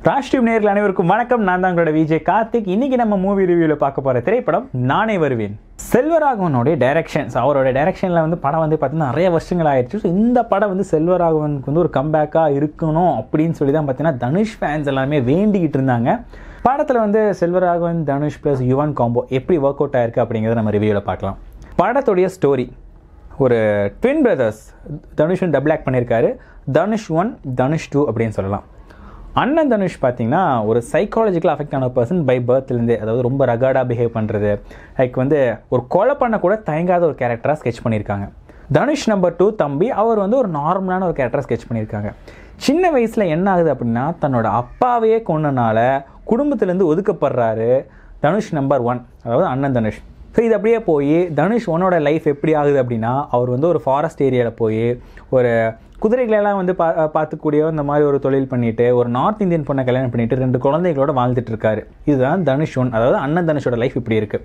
ராஷ்டிரியம் நேர்கள் அனைவருக்கும் வணக்கம் நான் தான் உங்களோட விஜய் கார்த்திக் இன்னைக்கு நம்ம மூவி ரிவ்யூவில் பார்க்க போகிற திரைப்படம் நானே வருவேன் செல்வராகவனுடைய டைரக்ஷன்ஸ் அவரோட டைரக்ஷனில் வந்து படம் வந்து பார்த்தீங்கன்னா நிறைய வருஷங்கள் ஆயிடுச்சு ஸோ இந்த படம் வந்து செல்வராகவனுக்கு வந்து ஒரு கம்பேக்காக இருக்கணும் அப்படின்னு சொல்லி தான் பார்த்தீங்கன்னா தனுஷ் ஃபேன்ஸ் எல்லாமே வேண்டிக்கிட்டு இருந்தாங்க படத்தில் வந்து செல்வராகவன் தனுஷ் ப்ளஸ் யுவன் காம்போ எப்படி ஒர்க் அவுட் ஆயிருக்கு அப்படிங்கிறத நம்ம ரிவ்யூவில் பார்க்கலாம் படத்துடைய ஸ்டோரி ஒரு twin brothers Dhanush double act பண்ணியிருக்காரு தனுஷ் ஒன் தனுஷ் டூ அப்படின்னு சொல்லலாம் அண்ணன் தனுஷ் பார்த்தீங்கன்னா ஒரு சைக்காலஜிக்கல் அஃபெக்ட் ஆன பர்சன் பை பர்த்லேருந்தே அதாவது ரொம்ப ரகாடாக பிஹேவ் பண்ணுறது லைக் வந்து ஒரு கொலை பண்ண கூட தயங்காத ஒரு கேரக்டராக ஸ்கெச் பண்ணியிருக்காங்க தனுஷ் நம்பர் டூ தம்பி அவர் வந்து ஒரு நார்மலான ஒரு கேரக்டராக ஸ்கெச் பண்ணியிருக்காங்க சின்ன வயசில் என்ன ஆகுது அப்படின்னா தன்னோட அப்பாவையே கொண்டனால குடும்பத்திலேருந்து ஒதுக்கப்படுறாரு தனுஷ் நம்பர் ஒன் அதாவது அண்ணன் தனுஷ் ஸோ இது அப்படியே போய் தனுஷ் ஒன்னோட லைஃப் எப்படி ஆகுது அப்படின்னா அவர் வந்து ஒரு ஃபாரஸ்ட் ஏரியாவில் போய் ஒரு குதிரைகளெல்லாம் வந்து பா பார்த்துக்கூடிய இந்த மாதிரி ஒரு தொழில் பண்ணிட்டு ஒரு நார்த் இந்தியன் பொண்ணை கல்யாணம் பண்ணிட்டு ரெண்டு குழந்தைகளோட வாழ்ந்துட்டு இருக்காரு இதுதான் தனுஷ் ஒன் அதாவது அண்ணன் தனுஷோட லைஃப் இப்படி இருக்கு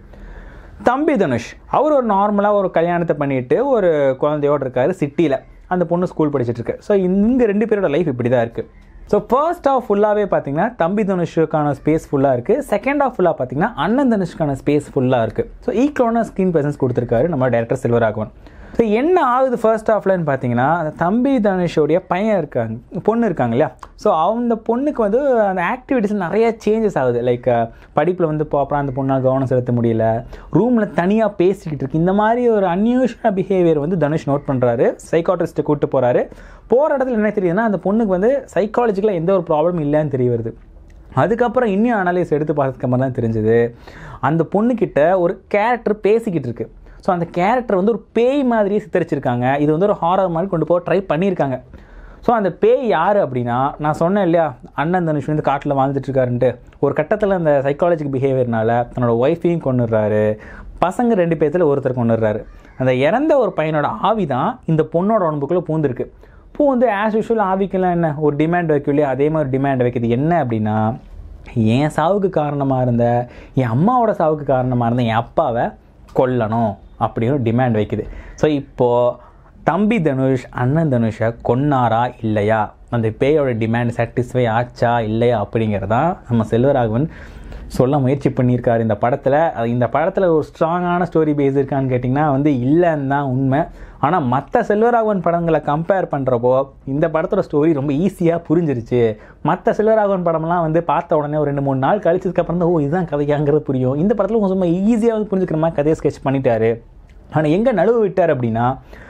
தம்பி தனுஷ் அவர் ஒரு நார்மலாக ஒரு கல்யாணத்தை பண்ணிட்டு ஒரு குழந்தையோடு இருக்காரு சிட்டியில் அந்த பொண்ணு ஸ்கூல் படிச்சுட்டு இருக்கு ஸோ இங்கே ரெண்டு பேரோட லைஃப் இப்படி தான் இருக்குது ஸோ ஃபர்ஸ்ட் ஆஃப் ஃபுல்லாகவே பார்த்தீங்கன்னா தம்பி தனுஷுக்கான ஸ்பேஸ் ஃபுல்லாக இருக்குது செகண்ட் ஆஃப் ஃபுல்லாக பார்த்தீங்கன்னா அண்ணன் தனுஷுக்கான ஸ்பேஸ் ஃபுல்லாக இருக்குது ஸோ ஈக்குவலான ஸ்க்ரீன் ப்ரெசன்ஸ் கொடுத்துருக்காரு நம்ம டேரக்டர் செல்வராகவன் ஸோ என்ன ஆகுது ஃபர்ஸ்ட் ஆஃப்லன்னு பார்த்தீங்கன்னா அந்த தம்பி தனுஷோடைய பையன் இருக்காங்க பொண்ணு இருக்காங்க இல்லையா ஸோ அந்த பொண்ணுக்கு வந்து அந்த ஆக்டிவிட்டிஸ் நிறைய சேஞ்சஸ் ஆகுது லைக் படிப்பில் வந்து ப்ராப்பராக அந்த பொண்ணால் கவனம் செலுத்த முடியல ரூமில் தனியாக பேசிக்கிட்டு இருக்கு இந்த மாதிரி ஒரு அன்யூஷுவல் பிஹேவியர் வந்து தனுஷ் நோட் பண்ணுறாரு சைக்காட்ரிஸ்ட்டை கூப்பிட்டு போகிறாரு போகிற இடத்துல என்ன தெரியுதுன்னா அந்த பொண்ணுக்கு வந்து சைக்காலஜிக்கலாக எந்த ஒரு ப்ராப்ளம் இல்லைன்னு தெரிய வருது அதுக்கப்புறம் இன்னும் அனலைஸ் எடுத்து பார்த்ததுக்கப்புறம் தான் தெரிஞ்சது அந்த பொண்ணுக்கிட்ட ஒரு கேரக்டர் பேசிக்கிட்டு இருக்கு ஸோ அந்த கேரக்டர் வந்து ஒரு பேய் மாதிரியே சித்தரிச்சிருக்காங்க இது வந்து ஒரு ஹாரர் மாதிரி கொண்டு போக ட்ரை பண்ணியிருக்காங்க ஸோ அந்த பேய் யார் அப்படின்னா நான் சொன்னேன் இல்லையா அண்ணன் தனுஷ் வந்து காட்டில் வாழ்ந்துட்டு இருக்காருன்ட்டு ஒரு கட்டத்தில் அந்த சைக்காலஜிக் பிஹேவியர்னால தன்னோட ஒய்ஃபையும் கொண்டுடுறாரு பசங்க ரெண்டு பேர்த்தில் ஒருத்தர் கொண்டுடுறாரு அந்த இறந்த ஒரு பையனோட ஆவி தான் இந்த பொண்ணோட உடம்புக்குள்ளே பூந்துருக்கு பூ வந்து ஆஸ் யூஷுவல் ஆவிக்கெல்லாம் என்ன ஒரு டிமாண்ட் வைக்கும் இல்லையா அதே மாதிரி டிமாண்ட் வைக்குது என்ன அப்படின்னா என் சாவுக்கு காரணமாக இருந்த என் அம்மாவோட சாவுக்கு காரணமாக இருந்த என் அப்பாவை கொல்லணும் அப்படின்னு டிமாண்ட் வைக்குது ஸோ இப்போது தம்பி தனுஷ் அண்ணன் தனுஷை கொன்னாரா இல்லையா அந்த பேயோட டிமாண்ட் சாட்டிஸ்ஃபை ஆச்சா இல்லையா அப்படிங்கிறதான் நம்ம செல்வராகவன் சொல்ல முயற்சி பண்ணியிருக்காரு இந்த படத்தில் இந்த படத்தில் ஒரு ஸ்ட்ராங்கான ஸ்டோரி பேஸ் இருக்கான்னு கேட்டிங்கன்னா வந்து இல்லைன்னு தான் உண்மை ஆனால் மற்ற செல்வராகவன் படங்களை கம்பேர் பண்ணுறப்போ இந்த படத்தோட ஸ்டோரி ரொம்ப ஈஸியாக புரிஞ்சிருச்சு மற்ற செல்வராகவன் படம்லாம் வந்து பார்த்த உடனே ஒரு ரெண்டு மூணு நாள் கழிச்சதுக்கப்புறம் தான் ஓ இதுதான் கதையாங்கிறது புரியும் இந்த படத்தில் கொஞ்சம் ரொம்ப ஈஸியாக வந்து புரிஞ்சுக்கிற மாதிரி கதையை ஸ்கெச் பண்ணிட்டாரு ஆனால் எங்கே நழுவு விட்டார் அப்படின்னா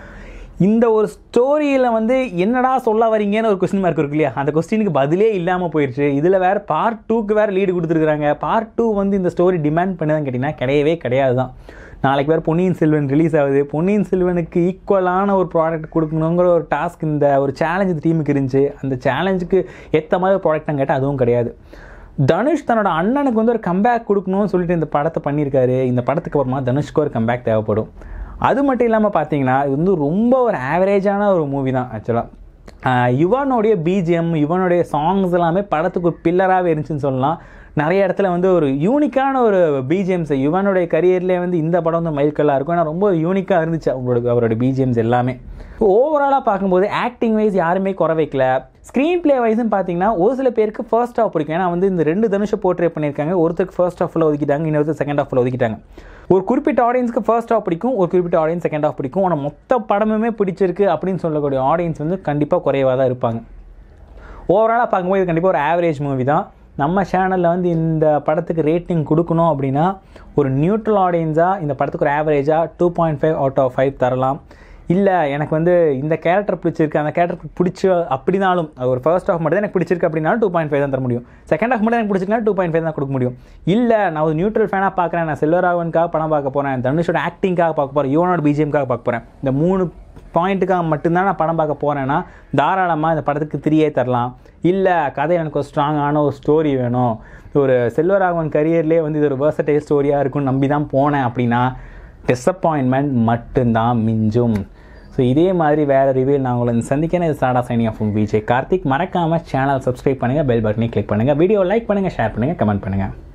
இந்த ஒரு ஸ்டோரியில் வந்து என்னடா சொல்ல வரீங்கன்னு ஒரு கொஸ்டின் மார்க் இருக்கு இல்லையா அந்த கொஸ்டினுக்கு பதிலே இல்லாமல் போயிடுச்சு இதில் வேறு பார்ட் டூக்கு வேறு லீடு கொடுத்துருக்குறாங்க பார்ட் டூ வந்து இந்த ஸ்டோரி டிமாண்ட் பண்ணுதுன்னு கேட்டிங்கன்னா கிடையவே கிடையாது தான் நாளைக்கு வேறு பொன்னியின் செல்வன் ரிலீஸ் ஆகுது பொன்னியின் செல்வனுக்கு ஈக்குவலான ஒரு ப்ராடக்ட் கொடுக்கணுங்கிற ஒரு டாஸ்க் இந்த ஒரு சேலஞ்ச் இந்த டீமுக்கு இருந்துச்சு அந்த சேலஞ்சுக்கு ஏற்ற மாதிரி ஒரு ப்ராடக்ட் கேட்டால் அதுவும் கிடையாது தனுஷ் தன்னோட அண்ணனுக்கு வந்து ஒரு கம்பேக் கொடுக்கணும்னு சொல்லிட்டு இந்த படத்தை பண்ணியிருக்காரு இந்த படத்துக்கு அப்புறமா தனுஷ்க்கு ஒரு கம்பேக் தேவைப்படும் அது மட்டும் இல்லாமல் பார்த்தீங்கன்னா இது வந்து ரொம்ப ஒரு ஆவரேஜான ஒரு மூவி தான் ஆக்சுவலாக யுவனுடைய பிஜிஎம் யுவனுடைய சாங்ஸ் எல்லாமே படத்துக்கு ஒரு பில்லராகவே இருந்துச்சுன்னு சொல்லலாம் நிறைய இடத்துல வந்து ஒரு யூனிக்கான ஒரு பிஜிஎம்ஸ் யுவனுடைய கரியர்லேயே வந்து இந்த படம் வந்து மைல்கல்லாக இருக்கும் ஏன்னா ரொம்ப யூனிக்காக இருந்துச்சு அவங்களோட அவரோட பிஜிஎம்ஸ் எல்லாமே ஓவராலாக பார்க்கும்போது ஆக்டிங் வைஸ் யாருமே குறை வைக்கல ஸ்க்ரீன் பிளே வைஸும் பார்த்தீங்கன்னா ஒரு சில பேருக்கு ஃபர்ஸ்ட் ஹாஃப் பிடிக்கும் ஏன்னா வந்து இந்த ரெண்டு தனுஷை போர்ட்ரே பண்ணியிருக்காங்க ஒருத்தருக்கு ஃபர்ஸ்ட் ஹாஃபில் ஒதுக்கிட்டாங்க இன்னொருத்தர் செகண்ட் ஹாஃபில் ஒதுக்கிட்டாங்க ஒரு குறிப்பிட்ட ஆடியன்ஸ்க்கு ஃபர்ஸ்ட் ஹாஃப் பிடிக்கும் ஒரு குறிப்பிட்ட ஆடியன்ஸ் செகண்ட் ஹாஃப் பிடிக்கும் ஆனால் மொத்த படமுமே பிடிச்சிருக்கு அப்படின்னு சொல்லக்கூடிய ஆடியன்ஸ் வந்து கண்டிப்பாக குறைவாக தான் இருப்பாங்க ஓவராலாக பார்க்கும்போது இது கண்டிப்பாக ஒரு ஆவரேஜ் மூவி தான் நம்ம சேனலில் வந்து இந்த படத்துக்கு ரேட்டிங் கொடுக்கணும் அப்படின்னா ஒரு நியூட்ரல் ஆடியன்ஸாக இந்த படத்துக்கு ஒரு ஆவரேஜாக two point five out of five தரலாம் இல்லை எனக்கு வந்து இந்த கேரக்டர் பிடிச்சிருக்கு அந்த கேரக்டர் பிடிச்சி அப்படினாலும் ஒரு ஃபர்ஸ்ட் ஹாஃப் மட்டும் தான் எனக்கு பிடிச்சிருக்கு அப்படின்னாலும் டூ பாயிண்ட் ஃபைவ் தான் தர முடியும் செகண்ட் ஹாஃப் மட்டும் எனக்கு பிடிச்சிருக்கா டூ பாயிண்ட் ஃபைவ் தான் கொடுக்க முடியும் இல்லை நான் ஒரு நியூட்ரல் ஃபேனாக பார்க்குறேன் நான் செல்வராகவனுக்காக படம் பார்க்க போகிறேன் தனுஷோட ஆக்டிங்காக பார்க்க போகிறேன் யுவனோட பிஜிஎம்காக பார்க்க போகிறேன் இந்த மூணு பாயிண்ட்டுக்காக மட்டும்தான் நான் படம் பார்க்க போகிறேன்னா தாராளமாக இந்த படத்துக்கு த்ரீயே தரலாம் இல்லை கதை எனக்கு ஒரு ஸ்ட்ராங்கான ஒரு ஸ்டோரி வேணும் ஒரு செல்வராகவன் கரியர்லேயே வந்து இது ஒரு வேர்சடைல் ஸ்டோரியாக இருக்கும்னு நம்பி தான் போனேன் அப்படின்னா டிசப்பாயின்மெண்ட் மட்டும்தான் மிஞ்சும் ஸோ இதே மாதிரி வேறு ரிவ்யூ நான் உங்களை சந்திக்கிறேன் இது சாடா சைனிங் ஆஃப் விஜய் கார்த்திக் மறக்காமல் சேனல் சப்ஸ்கிரைப் பண்ணுங்கள் பெல் பட்டனை கிளிக் பண்ணுங்கள் வீடியோ லைக் பண்ணுங்கள் ஷேர் பண்ணுங்கள் கமெண்ட் பண்ணுங்கள்